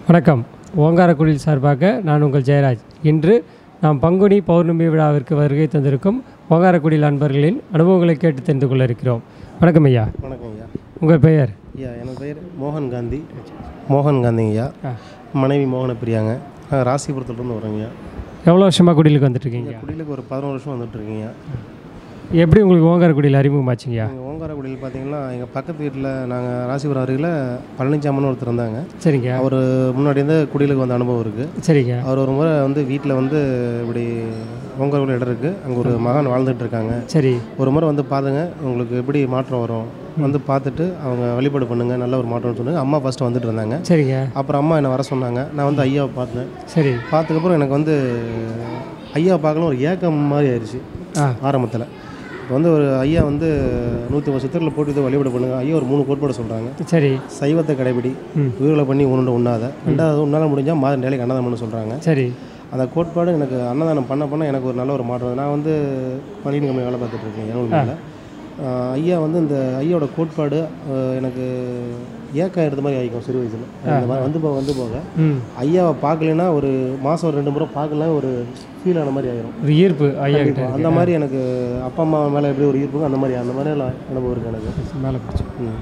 வணக்கம் ஓங்காரக்குடில் சார்பாக நான் உங்கள் ஜெயராஜ் இன்று நாம் பங்குனி பௌர்ணமி விழாவிற்கு வருகை தந்திருக்கும் ஓங்காரக்குடியில் அன்பர்களின் அனுபவங்களை கேட்டு தெரிந்து கொள்ள இருக்கிறோம் வணக்கம் ஐயா வணக்கம் ஐயா உங்கள் பெயர் ஐயா எனது பெயர் மோகன் காந்தி மோகன் காந்திங்க ஐயா ஆ. மனைவி மோகன பிரியாங்க நாங்கள் ராசிபுரத்துலேருந்து வரோங்க ஐயா எவ்வளோ வருஷமாக குடிலுக்கு வந்துட்டுருக்கீங்க குடியிலுக்கு ஒரு பதினோரு வருஷம் வந்துட்டு இருக்கீங்க எப்படி உங்களுக்கு ஓங்காரக்குடியில் அறிமுகமாச்சுங்கய்யா எங்கள் ஓங்காரக்குடியில் பார்த்தீங்கன்னா எங்கள் பக்கத்து வீட்டில் நாங்கள் ராசிபுரம் அருகில் பழனிச்சாமன் ஒருத்தர் இருந்தாங்க சரிங்க அவர் முன்னாடி இருந்து குடியிலுக்கு வந்த அனுபவம் இருக்குது சரிங்க அவர் ஒரு முறை வந்து வீட்டில் வந்து இப்படி ஓங்காரக்குடி இடம் இருக்குது அங்கே ஒரு மகன் வாழ்ந்துட்டு இருக்காங்க சரி ஒரு முறை வந்து பாருங்க உங்களுக்கு எப்படி மாற்றம் வரும் வந்து பார்த்துட்டு அவங்க வழிபாடு பண்ணுங்க நல்ல ஒரு மாற்றம்னு சொன்னாங்க அம்மா ஃபஸ்ட்டு வந்துட்டு இருந்தாங்க சரிங்க அப்புறம் அம்மா என்னை வர சொன்னாங்க நான் வந்து ஐயாவை பார்த்தேன் சரி பார்த்ததுக்கப்புறம் எனக்கு வந்து ஐயா பார்க்கலாம் ஒரு ஏக்கம் மாதிரி ஆயிடுச்சு ஆ ஆரம்பத்தில் இப்போ வந்து ஒரு ஐயா வந்து நூற்றி ஒரு சித்தரில் போட்டு இதை வழிபாடு பண்ணுங்க ஐயா ஒரு மூணு கோட்பாடு சொல்கிறாங்க சரி சைவத்தை கடைபிடி ம். உயிர்களை பண்ணி உருண்டை உண்ணாத ரெண்டாவது உன்னால் முடிஞ்சால் மாதிரி நிலைக்கு அன்னதானம் பண்ண சொல்கிறாங்க சரி அந்த கோட்பாடு எனக்கு அன்னதானம் பண்ண பண்ண எனக்கு ஒரு நல்ல ஒரு மாற்றம் வந்து. நான் வந்து பள்ளியின் கம்பெனி வேலை பார்த்துட்டு இருக்கேன் ஏனூர் ஐயா வந்து இந்த ஐயாவோட கோட்பாடு ஆஹ், எனக்கு ஏக்கம் எடுத்த மாதிரி ஆகிக்கும் சிறு வயசில் இந்த மாதிரி வந்து போக வந்து போக ம் ஐயாவை பார்க்கலனா ஒரு மாதம் ஒரு ரெண்டு முறை பார்க்கல ஒரு ஃபீல் ஆன மாதிரி ஆயிரும் ஒரு ஈர்ப்பு ஐயா கிட்ட கண்டிப்பா. அந்த மாதிரி எனக்கு அப்பா அம்மா மேலே எப்படி ஒரு ஈர்ப்புங்க அந்த மாதிரி அந்த மாதிரி எல்லாம் அனுபவம் இருக்குது எனக்கு மேலே பிடிச்சி ம்.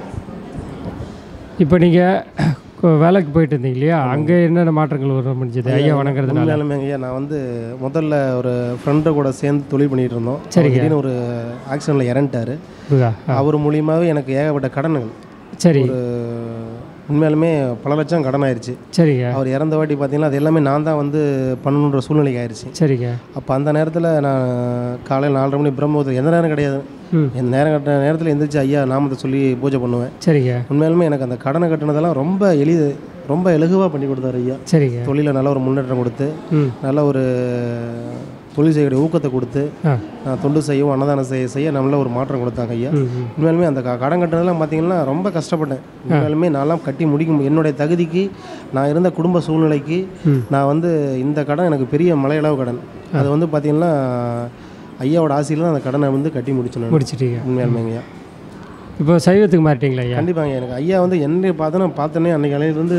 இப்போ நீங்கள் வேலைக்கு போயிட்டு இருந்தீங்க இல்லையா அங்கே என்னென்ன மாற்றங்கள் வர முடிஞ்சது ஐயா வணங்குறதுனால உண்மையாலுமே ஐயா நான் வந்து முதல்ல ஒரு ஃப்ரெண்டு கூட சேர்ந்து தொழில் பண்ணிட்டு இருந்தோம் சரிங்க. திடீர்னு ஒரு ஆக்சிடெண்ட்டில் இறந்துட்டாரு புரியுதா ஆ அவர் மூலியமாகவே எனக்கு ஏகப்பட்ட கடன்கள் சரி ஒரு உண்மையாலுமே பல லட்சம் கடன் ஆயிடுச்சு சரிங்க அவர் இறந்த வாட்டி பார்த்தீங்கன்னா அது எல்லாமே நான் தான் வந்து பண்ணணுன்ற சூழ்நிலைக்கு ஆயிடுச்சு சரிங்க அப்போ அந்த நேரத்தில் நான் காலையில் நாலரை மணி பிரம்மபுரத்தில் எந்த நேரம் கிடையாது ம் எந்த நேரம் கட்ட நேரத்தில் எந்திரிச்சு ஐயா நாமத்தை சொல்லி பூஜை பண்ணுவேன் சரிங்க உண்மையாலுமே எனக்கு அந்த கடனை கட்டினதெல்லாம் ரொம்ப எளிது ரொம்ப இலகுவாக பண்ணி கொடுத்தாரு ஐயா சரிங்க தொழிலில் நல்ல ஒரு முன்னேற்றம் கொடுத்து ம் நல்ல ஒரு தொழில் செய்யக்கூடிய ஊக்கத்தை கொடுத்து ஆ நான் தொண்டு செய்யவும் அன்னதானம் செய்ய செய்ய நல்ல ஒரு மாற்றம் கொடுத்தாங்க ஐயா ம் ம் உண்மையாலுமே அந்த க- கடன் கட்டுறதெல்லாம் பார்த்தீங்கன்னா ரொம்ப கஷ்டப்பட்டேன் உண்மையாலுமே நான்லாம் கட்டி முடிக்க மு- என்னுடைய தகுதிக்கு நான் இருந்த குடும்ப சூழ்நிலைக்கு ம். நான் வந்து இந்த கடன் எனக்கு பெரிய மலையளவு கடன் அது வந்து பார்த்தீங்கன்னா ஐயாவோட ஆசையில் தான் அந்த கடனை வந்து கட்டி முடிச்சேன் நான். முடிச்சிட்டீங்க உண்மையாலுமே ஐயா இப்போ சைவத்துக்கு மாறிட்டீங்களா ஐயா கண்டிப்பாங்க எனக்கு ஐயா வந்து என்னை பார்த்து நான் பார்த்தோன்னே அன்றைக்கி அலையிலேருந்து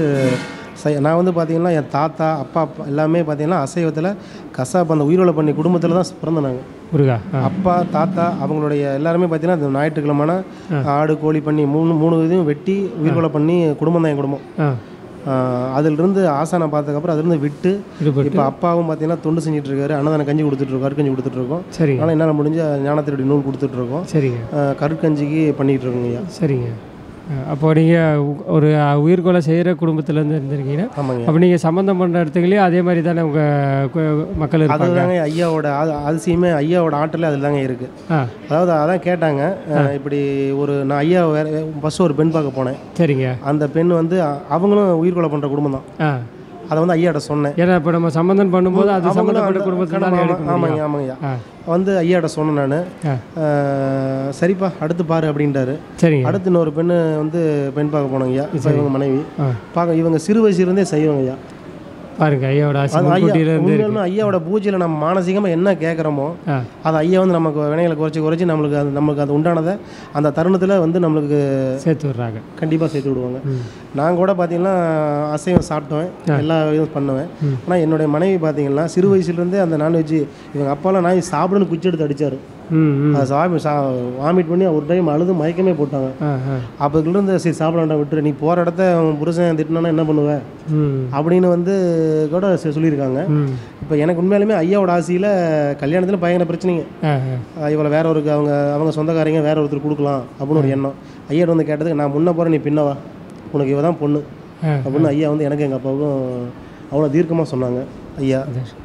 சை நான் வந்து பார்த்தீங்கன்னா என் தாத்தா அப்பா அப்பா எல்லாமே பார்த்தீங்கன்னா அசைவத்தில் கசாப் அந்த உயிரோலை பண்ணி குடும்பத்தில் தான் பிறந்தேன் நாங்கள் முருகா ஆ அப்பா தாத்தா அவங்களுடைய எல்லாருமே பார்த்தீங்கன்னா இந்த ஞாயிற்றுக்கிழமைனா ஆடு கோழி பண்ணி மூணு மூணு இதையும் வெட்டி உயிர்கொலை பண்ணி குடும்பம் தான் என் குடும்பம் ஆ ஆஹ் அதிலிருந்து ஆசானை பார்த்ததுக்கப்புறம் அதிலிருந்து விட்டு ஈடுபட்டு இப்போ அப்பாவும் பார்த்தீங்கன்னா தொண்டு செஞ்சுட்டு இருக்காரு அன்னதானம் கஞ்சி கொடுத்துட்டு இருக்கோம் கருக்கஞ்சி கொடுத்துட்டு இருக்கோம் சரிங்க ஆனால் என்னால் முடிஞ்ச ஞானத்தினுடைய நூல் கொடுத்துட்டு இருக்கோம் சரிங்க ஆஹ் கருக்கஞ்சிக்கு பண்ணிகிட்டு இருக்கோங்க ஐயா சரிங்க ஆ, அப்போ நீங்கள் ஒரு உயிர்கொலை செய்கிற குடும்பத்துலேருந்து இருந்திருக்கீங்கன்னா ஆமாங்க அப்போ நீங்கள் சம்மந்தம் பண்ணுற இடத்துக்குள்ளேயே அதே மாதிரி தானே உங்கள் மக்கள் இருப்பாங்க அதுதாங்க ஐயாவோட அது அதிசயமே ஐயாவோட ஆற்றலே அதில் தாங்க இருக்குது ஆ அதாவது அதான் கேட்டாங்க அஹ் இப்படி ஒரு நான் ஐயா வேற ஃபஸ்ட்டு ஒரு பெண் பார்க்க போனேன் சரிங்க அந்த பெண் வந்து அ- அவங்களும் உயிர்கொலை பண்ணுற குடும்பம் தான் ஆ அதை வந்து ஐயாட்ட சொன்னேன் ஏன்னா இப்போ நம்ம சம்மந்தம் பண்ணும்போது அது அவங்களும் சம்மந்தப்பட்ட அந்த குடும்பத்தில் கடன் தான் ஆமா- எடுக்க ஆமாங்க முடியும் ஆமாங்க ஐயா ஆ வந்து ஐயாட்ட சொன்னேன் நான் ஆ சரிப்பா அடுத்து பாரு அப்படின்ட்டாரு சரிங்க அடுத்து இன்னொரு பெண்ணு வந்து பெண் பார்க்க போனோங்க ஐயா இப்போ இவங்க மனைவி ஆ பார்க்க இவங்க சிறு வயசுலேருந்தே செய்வாங்க ஐயா பாருங்க ஐயாவோட ஆசை அது ஐயா முன்கூட்டியிலேருந்து உண்மையாலுமே ஐயாவோட பூஜையில் நம்ம மானசீகமாக என்ன கேட்குறோமோ ஆ அது ஐயா வந்து நமக்கு வினைகளை குறைச்சி குறைச்சி நம்மளுக்கு அது நமக்கு அது உண்டானதை அந்த தருணத்தில் வந்து நம்மளுக்கு சேர்த்து விட்றாங்க கண்டிப்பாக சேர்த்து விடுவாங்க ம் நான் கூட பார்த்தீங்கன்னா அசைவம் சாப்பிட்டேன் எல்லா இதுவும் பண்ணுவேன் ம். ஆனால் என்னுடைய மனைவி பார்த்தீங்கன்னா சிறு வயசுலேருந்தே அந்த நான்வெஜ் இவங்க அப்பாலாம் நான் சாப்பிடுன்னு குச்சி எடுத்து அடித்தார் ம் ம் அதை சாமி சா வாமிட் பண்ணி ஒரு டைம் அழுது மயக்கமே போட்டாங்க ஆ ஆ அப்போதுலேருந்து சரி சாப்பிட வேண்டாம் விட்டுரு நீ போகிற இடத்த உன் புருஷன் திட்டினா என்ன பண்ணுவ ம் அப்படின்னு வந்து கூட சொ- சொல்லியிருக்காங்க ம் இப்போ எனக்கு உண்மையாலுமே ஐயாவோட ஆசையில் கல்யாணத்தில் பயங்கர பிரச்சனைங்க ஆ ஆ ஆஹ் இவளை வேற ஒருக்கு அவங்க அவங்க சொந்தக்காரங்க வேற ஒருத்தர் கொடுக்கலாம் அப்படின்னு ஒரு எண்ணம் ஐயாட்ட வந்து கேட்டதுக்கு நான் முன்ன போகிறேன் நீ பின்னவா உனக்கு இவ தான் பொண்ணு ஆ. அப்படின்னு ஐயா வந்து எனக்கு எங்கள் அப்பாவுக்கும் அவ்வளோ தீர்க்கமாக சொன்னாங்க ஐயா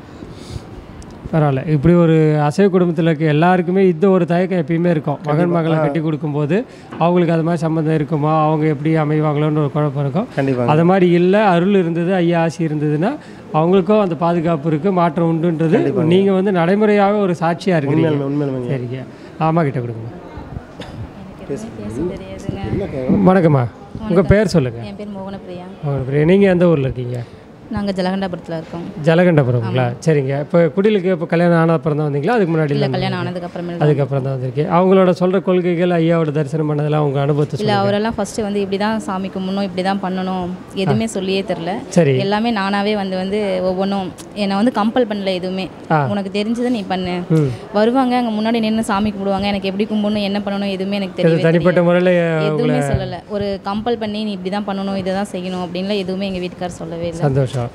பரவாயில்ல இப்படி ஒரு அசைவ குடும்பத்தில் இருக்க எல்லாருக்குமே இந்த ஒரு தயக்கம் எப்பயுமே இருக்கும் மகன் மகளை கட்டி கொடுக்கும்போது அவங்களுக்கு அது மாதிரி சம்மந்தம் இருக்குமா அவங்க எப்படி அமைவாங்களோன்னு ஒரு குழப்பம் இருக்கும் கண்டிப்பாங்க அது மாதிரி இல்லை அருள் இருந்தது ஐயா ஆசி இருந்ததுன்னா அவங்களுக்கும் அந்த பாதுகாப்பு இருக்குது மாற்றம் உண்டுன்றது நீங்கள் வந்து நடைமுறையாக ஒரு சாட்சியாக இருக்கிறீங்க உண்மையாலுமே உண்மையாலுமே சரிங்க அம்மா கிட்ட கொடுங்க பேச தெரியாதுங்க என்ன கேட்கணும் வணக்கம்மா உங்கள் பேர் சொல்லுங்கள் என் பேர் மோகனப்பிரியா நீங்கள் எந்த ஊரில் இருக்கீங்க நாங்கள் ஜலகண்டாபுரத்தில் இருக்கோம் ஜலகண்டபுரங்களா சரிங்க இப்போ குடிலுக்கு இப்போ கல்யாணம் ஆன அப்புறம் தான் வந்தீங்களா அதுக்கு முன்னாடி இல்லை இல்லை கல்யாணம் ஆனதுக்கு அப்புறமேல் அதுக்கப்புறம் தான் வந்திருக்கேன் அவங்களோட சொல்கிற கொள்கைகள் ஐயாவோட தரிசனம் பண்ணதெல்லாம் உங்கள் அனுபவத்தை இல்லை சொல்லுங்க அவரெல்லாம் ஃபஸ்ட்டு வந்து இப்படி தான் சாமி கும்பிடணும் இப்படி தான் பண்ணணும் எதுவுமே சொல்லியே தெரில சரி எல்லாமே நானாகவே வந்து வந்து ஒவ்வொன்றும் என்னை வந்து கம்பல் பண்ணல எதுவுமே ஆ. உனக்கு தெரிஞ்சதை நீ பண்ணு ம் வருவாங்க அங்கே முன்னாடி நின்று சாமி கும்பிடுவாங்க எனக்கு எப்படி கும்பிடணும் என்ன பண்ணணும் எதுவுமே எனக்கு இது தெரியவே தனிப்பட்ட தெரியாது. முறையில் எதுவுமே சொல்லலை ஒரு கம்பல் பண்ணி நீ இப்படி தான் பண்ணணும் இதை தான் செய்யணும் அப்படின்லாம் எதுவுமே எங்கள் வீட்டுக்கார் சொல்லவே இல்லை சந்தோஷம்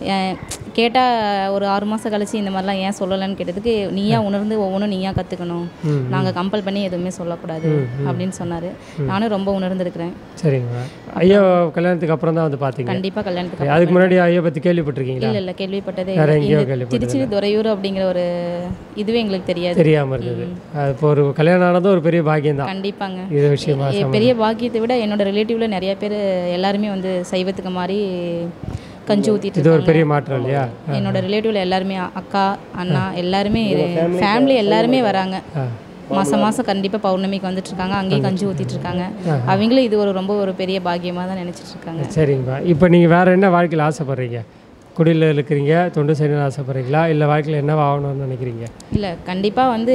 கேட்டால் ஒரு ஆறு மாதம் கழிச்சு இந்த மாதிரிலாம் ஏன் சொல்லலைன்னு கேட்டதுக்கு நீயா உணர்ந்து ஒவ்வொன்றும் நீயா கற்றுக்கணும் ம் நாங்கள் கம்பல் பண்ணி எதுவுமே சொல்லக்கூடாது அப்படின்னு சொன்னார் நானும் ரொம்ப உணர்ந்திருக்கிறேன் சரிங்க ஐயா கல்யாணத்துக்கு அப்புறம் தான் வந்து பார்த்தீங்க கண்டிப்பாக கல்யாணத்துக்கு அதுக்கு முன்னாடி ஐயா பற்றி கேள்விப்பட்டிருக்கீங்களா இல்லை இல்லை கேள்விப்பட்டதே வேற இல்லை. எங்கேயோ இந்த கேள்விப்பட்டது திருச்சி துறையூர் அப்படிங்கிற ஒரு இதுவே எங்களுக்கு தெரியாது தெரியாமல் இருந்தது அது இப்போ ஒரு கல்யாணம் ஆனதும் ஒரு பெரிய பாக்கியம் தான் கண்டிப்பாங்க இது விஷயமா எ- பெரிய பாக்கியத்தை விட என்னோட ரிலேட்டிவ்ல நிறைய பேர் எல்லாருமே வந்து சைவத்துக்கு மாதிரி கஞ்சி ஊற்றிட்டு இது ஒரு இருக்காங்க பெரிய மாற்றம் இல்லையா என்னோட ரிலேட்டிவ்ல எல்லாருமே அக்கா அண்ணா எல்லாருமே ஃபேமிலி எல்லாருமே வராங்க ஆ மாதம் மாதம் கண்டிப்பாக பௌர்ணமிக்கு வந்துட்டு இருக்காங்க அங்கேயும் கஞ்சி ஊற்றிட்டு இருக்காங்க அவங்களும் இது ஒரு ரொம்ப ஒரு பெரிய பாக்கியமாக தான் நினச்சிட்டு இருக்காங்க சரிங்கப்பா இப்போ நீங்கள் வேறு என்ன வாழ்க்கையில் ஆசைப்பட்றீங்க குடியில் இருக்கிறீங்க தொண்டு செய்யணும்னு ஆசைப்பட்றீங்களா இல்லை வாழ்க்கையில் என்னவா ஆகணும்னு நினைக்கிறீங்க இல்லை கண்டிப்பாக வந்து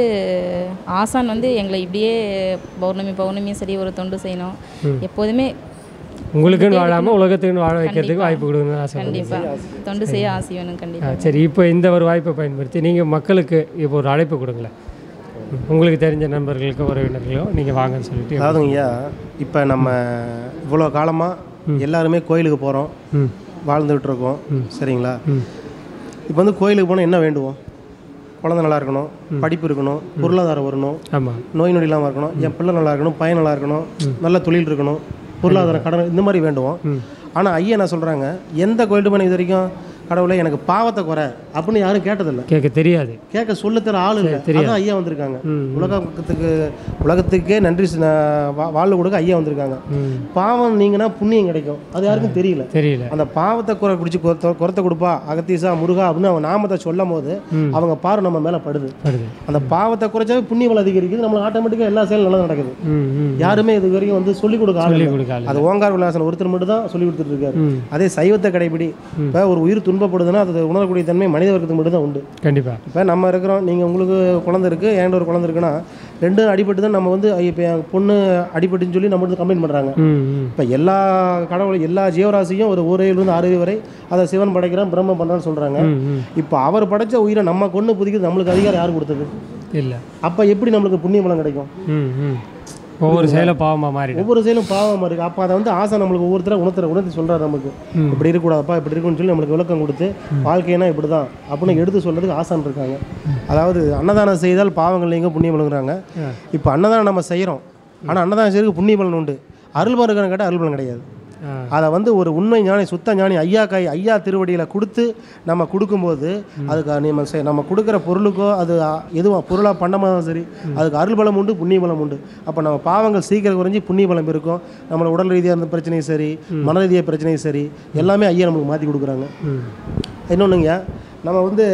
ஆசான் வந்து எங்களை இப்படியே பௌர்ணமி பௌர்ணமியும் சரி ஒரு தொண்டு செய்யணும் எப்போதுமே உங்களுக்குன்னு வாழாமல் உலகத்துக்குன்னு வாழ வைக்கிறதுக்கு வாய்ப்பு கொடுக்கணும்னு ஆசைப்படுறீங்க கண்டிப்பாக தொண்டு செய்ய ஆசை வேணும் ஆ, கண்டிப்பாக சரி இப்போ இந்த ஒரு வாய்ப்பை பயன்படுத்தி நீங்கள் மக்களுக்கு இப்போ ஒரு அழைப்பு கொடுங்களேன் ம், உங்களுக்கு தெரிஞ்ச நண்பர்களுக்கோ உறவினர்களோ நீங்கள் வாங்கன்னு சொல்லிட்டு அதாவதுங்க ஐயா இப்போ நம்ம இவ்வளோ காலமாக எல்லாருமே கோயிலுக்கு போகிறோம் ம் வாழ்ந்துகிட்டு இருக்கோம் சரிங்களா ம் இப்போ வந்து கோயிலுக்கு போனால் என்ன வேண்டுவோம் குழந்தை நல்லா இருக்கணும் படிப்பு இருக்கணும் பொருளாதாரம் வரணும் ஆமாம் நோய் நொடி இல்லாமல் இருக்கணும் என் பிள்ளை நல்லா இருக்கணும் பையன் நல்லா இருக்கணும் நல்ல தொழில் இருக்கணும் பொருளாதாரம் கடன் இந்த மாதிரி வேண்டுவோம் ஆனால் ஐயா என்ன சொல்கிறாங்க எந்த கோயில்ட்டு போன இது வரைக்கும் கடவுளே எனக்கு பாவத்தை குறை அப்படின்னு யாரும் கேட்டதில்லை கேட்க தெரியாது கேட்க சொல்லுத்தர ஆள் இல்லை அதான் ஐயா வந்திருக்காங்க ம். உலகத்துக்கு உலகத்துக்கே நன்றி சொன்ன வா- வாழ்வு கொடுக்க ஐயா வந்திருக்காங்க ம் பாவம் நீங்கன்னா புண்ணியம் கிடைக்கும் அது யாருக்கும் தெரியல தெரியல அந்த பாவத்தை குறை குடிச்சு குறத்த குறத்த கொடுப்பா அகத்தீசா முருகா அப்படின்னு அவன் நாமத்தை சொல்லும் போது அவங்க பார்வை நம்ம மேலே படுது வருது அந்த பாவத்தை குறைச்சாவே புண்ணியம் அதிகரிக்குது நம்மளுக்கு ஆட்டோமேட்டிக்காக எல்லா செயலும் நல்லா நடக்குது ம் ம் யாருமே இது வரைக்கும் வந்து சொல்லிக் கொடுக்க ஆள் சொல்லி இல்லை. கொடுக்காது அது ஓங்கார் விலாசன் ஒருத்தர் மட்டும் தான் சொல்லி கொடுத்துட்டு இருக்காரு ம் அதே சைவத்தை கடைபிடி இப்போ ஒரு உயிர் துன்பப்படுதுன்னா அது உணரக்கூடிய தன்மை மனித வர்க்கத்துக்கு மட்டும் தான் உண்டு கண்டிப்பாக இப்போ நம்ம இருக்கிறோம் நீங்கள் உங்களுக்கு குழந்தை இருக்குது என்கிட்ட ஒரு குழந்தை இருக்குன்னா ரெண்டும் அடிபட்டு தான் நம்ம வந்து இப்போ என் பொண்ணு அடிபட்டுன்னு சொல்லி நம்ம வந்து கம்ப்ளைண்ட் பண்ணுறாங்க ம் ம் இப்போ எல்லா கடவுள் எல்லா ஜீவராசியும் ஒரு ஊரையிலிருந்து அறுபது வரை அதை சிவன் படைக்கிறான் பிரம்ம பண்ணுறான்னு சொல்கிறாங்க ம் ம் இப்போ அவர் படைச்ச உயிரை நம்ம கொண்டு புதிக்கிறது நம்மளுக்கு அதிகாரம் யார் கொடுத்தது இல்லை அப்போ எப்படி நம்மளுக்கு புண்ணிய பலம் கிடைக்கும் ம் ம் ஒவ்வொரு செயலும் பாவமாக மாறிடும் ஒவ்வொரு செயலும் பாவமாக இருக்குது அப்போ அதை வந்து ஆசை நம்மளுக்கு ஒவ்வொருத்தர உணர்த்துற உணர்த்தி சொல்கிறார் நமக்கு இப்படி இருக்கக்கூடாதுப்பா இப்படி இருக்குன்னு சொல்லி நம்மளுக்கு விளக்கம் கொடுத்து வாழ்க்கைனா இப்படி தான் அப்படின்னு எடுத்து சொல்கிறதுக்கு ஆசான் இருக்காங்க அதாவது அன்னதானம் செய்தால் பாவங்கள் நீங்க புண்ணியம் பலங்கிறாங்க இப்போ அன்னதானம் நம்ம செய்கிறோம் ஆனால் அன்னதானம் செய்யறதுக்கு புண்ணிய பலன் உண்டு அருள் பலன் கேட்டால் அருள் பலன் கிடையாது ஆ அதை வந்து ஒரு உண்மை ஞானி சுத்த ஞானி ஐயா கை ஐயா திருவடியில் கொடுத்து நம்ம கொடுக்கும்போது அதுக்கு நம்ம செ- நம்ம கொடுக்குற பொருளுக்கோ அது அ- எதுவும் பொருளாக பண்ணமாக சரி அதுக்கு அருள் பலம் உண்டு புண்ணிய பலம் உண்டு அப்போ நம்ம பாவங்கள் சீக்கிரம் குறைஞ்சி புண்ணிய பலம் இருக்கும் நம்மளோட உடல் ரீதியாக இருந்த பிரச்சனையும் சரி மன ரீதியாக பிரச்சனையும் சரி எல்லாமே ஐயா நமக்கு மாற்றி கொடுக்குறாங்க ம் இன்னொன்றுங்க நம்ம வந்து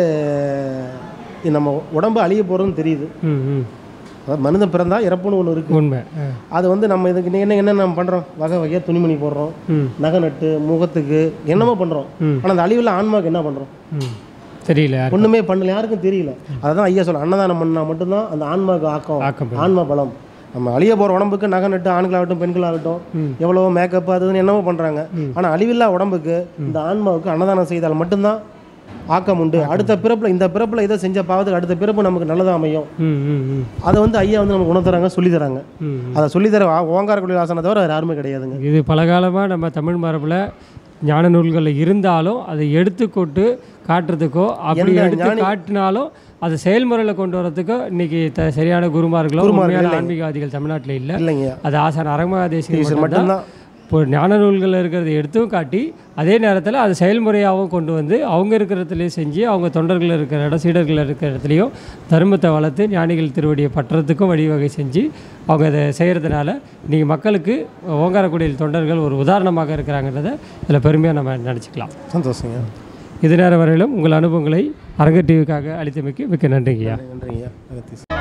நம்ம உடம்பு அழிய போகிறதுன்னு தெரியுது ம் ம் அதாவது மனிதன் பிறந்தா இறப்புன்னு ஒன்று இருக்குது உண்மை ஆ அது வந்து நம்ம இதுக்கு இன்னைக்கு என்ன என்ன நம்ம பண்ணுறோம் வகை வகையாக துணிமணி போடுறோம் ம் நகை நட்டு முகத்துக்கு என்னமோ பண்ணுறோம் ம். ஆனால் அந்த அழிவில் ஆன்மாவுக்கு என்ன பண்ணுறோம் ம் தெரியல யாருக்கு ஒன்றுமே பண்ணல யாருக்கும் தெரியல அதான் ஐயா சொல்ல அன்னதானம் பண்ணால் மட்டும்தான் அந்த ஆன்மாவுக்கு ஆக்கம் ஆக்கம் பெறும். ஆன்மா பலம் நம்ம அழிய போகிற உடம்புக்கு நகை நட்டு ஆண்களாகட்டும் பெண்களாகட்டும் எவ்வளவோ மேக்கப் அது இதுன்னு என்னவோ பண்ணுறாங்க ஆனால் அழிவில்லா உடம்புக்கு இந்த ஆன்மாவுக்கு அன்னதானம் செய்தால் மட்டும்தான் ஆக்கம் உண்டு அடுத்த பிறப்பில் இந்த பிறப்பில் இதை செஞ்ச பாவத்துக்கு அடுத்த பிறப்பு நமக்கு நல்லதாக அமையும் ம் ம் ம் அதை வந்து ஐயா வந்து நமக்கு உணர்த்துறாங்க சொல்லித் தராங்க ம் அதை சொல்லித்தர ஓங்காரக்குடி ஆசனை தவிர வேறு யாருமே கிடையாதுங்க இது பலகாலமாக நம்ம தமிழ் மரபில் ஞான நூல்களில் இருந்தாலும் அதை எடுத்துக்கொண்டு காட்டுறதுக்கோ அப்படி எந்த எடுத்து ஞானி- காட்டினாலும் அதை செயல்முறையில் கொண்டு வரதுக்கோ இன்னைக்கு த சரியான குருமார்களோ உண்மையான ஆன்மீகவாதிகள் தமிழ்நாட்டில் இல்லை இல்லைங்க அது ஆசான் அரங்கமகாதேசிகர் ஈஸ்வரன் மட்டும்தான் மட்டும்தான் இப்போ ஞான நூல்களில் இருக்கிறத எடுத்தும் காட்டி அதே நேரத்தில் அது செயல்முறையாகவும் கொண்டு வந்து அவங்க இருக்கிற இடத்துலையும் செஞ்சு அவங்க தொண்டர்கள் இருக்கிற இடம் சீடர்கள் இருக்கிற இடத்துலையும் தர்மத்தை வளர்த்து ஞானிகள் திருவடியை பற்றத்துக்கும் வழிவகை செஞ்சு அவங்க அதை செய்கிறதுனால இன்றைக்கி மக்களுக்கு ஓங்காரக்குடியில் தொண்டர்கள் ஒரு உதாரணமாக இருக்கிறாங்கிறத இதில் பெருமையாக நம்ம நினச்சிக்கலாம் சந்தோஷங்க இது நேரம் வரையிலும் உங்கள் அனுபவங்களை அரங்க டிவிக்காக அளித்தமைக்கு மிக்க நன்றிங்கய்யா நன்றிங்க அகத்தீஸ்